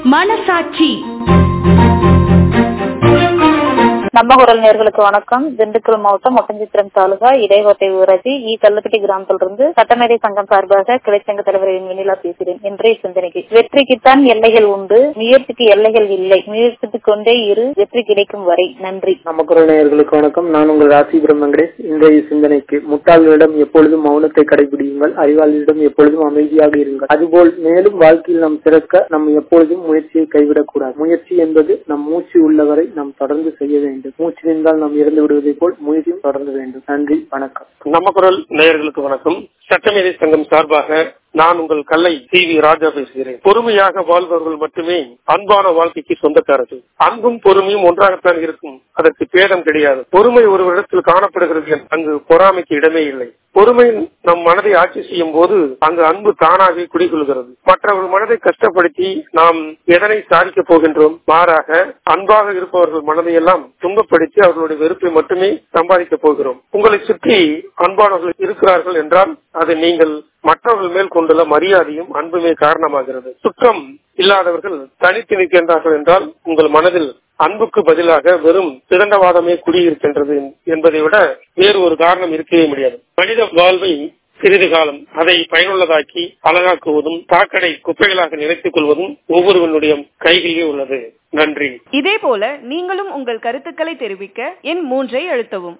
மனசாட்சி நம்ம குரல் நேர்களுக்கு வணக்கம் திண்டுக்கல் மாவட்டம் ஒட்டஞ்சித்திரம் தாலுகா இடையோட்டை ஊராட்சி இ கல்லுப்பட்டி கிராமத்திலிருந்து சட்டமேதை சங்கம் சார்பாக கிளைச்சங்க தலைவரின் வெண்ணிலா பேசுகிறேன் இன்றைய சிந்தனைக்கு வெற்றிக்குத்தான் எல்லைகள் உண்டு முயற்சிக்கு எல்லைகள் இல்லை முயற்சித்துக் கொண்டே இரு வெற்றி கிடைக்கும் வரை நன்றி நம்ம குரல் நேயர்களுக்கு வணக்கம் நான் உங்கள் ராசிபுரம் வெங்கடேஷ் இன்றைய சிந்தனைக்கு முட்டாள்களிடம் எப்பொழுதும் மௌனத்தை கடைபிடியுங்கள் அறிவாளிகளிடம் எப்பொழுதும் அமைதியாக இருங்கள் அதுபோல் மேலும் வாழ்க்கையில் நாம் சிறக்க நாம் எப்பொழுதும் முயற்சியை கைவிடக்கூடாது முயற்சி என்பது நம் மூச்சு உள்ளவரை நாம் தொடர்ந்து செய்ய வேண்டும் மூச்சு நின்றால் நாம் இறந்து விடுவதை போல் முயற்சியும் தொடர்ந்து வேண்டும் நன்றி வணக்கம் நம்ம குரல் நேயர்களுக்கு வணக்கம் சட்டமேதை சங்கம் சார்பாக நான் உங்கள் கல்லை சி வி ராஜா பேசுகிறேன் பொறுமையாக வாழ்பவர்கள் மட்டுமே அன்பான வாழ்க்கைக்கு சொந்தக்காரர்கள் அன்பும் பொறுமையும் ஒன்றாகத்தான் இருக்கும் அதற்கு பேதம் கிடையாது பொறுமை ஒருவரிடத்தில் காணப்படுகிறது அங்கு பொறாமைக்கு இடமே இல்லை பொறுமை நம் மனதை ஆட்சி செய்யும் போது அங்கு அன்பு தானாக குடிகொள்கிறது மற்றவர்கள் மனதை கஷ்டப்படுத்தி நாம் எதனை சாதிக்கப் போகின்றோம் மாறாக அன்பாக இருப்பவர்கள் மனதை எல்லாம் துன்பப்படுத்தி அவர்களுடைய வெறுப்பை மட்டுமே சம்பாதிக்கப் போகிறோம் உங்களை சுற்றி அன்பானவர்கள் இருக்கிறார்கள் என்றால் அது நீங்கள் மற்றவர்கள் மேல் கொண்டுள்ள மரியாதையும் அன்புமே காரணமாகிறது சுற்றம் இல்லாதவர்கள் தனித்து நிற்கின்றார்கள் என்றால் உங்கள் மனதில் அன்புக்கு பதிலாக வெறும் திரண்டவாதமே குடியிருக்கின்றது என்பதை விட வேறு ஒரு காரணம் இருக்கவே முடியாது மனித வாழ்வை சிறிது காலம் அதை பயனுள்ளதாக்கி அழகாக்குவதும் தாக்கடை குப்பைகளாக நினைத்துக் கொள்வதும் ஒவ்வொருவனுடைய கைகளிலே உள்ளது நன்றி இதே போல நீங்களும் உங்கள் கருத்துக்களை தெரிவிக்க எண் மூன்றை அழுத்தவும்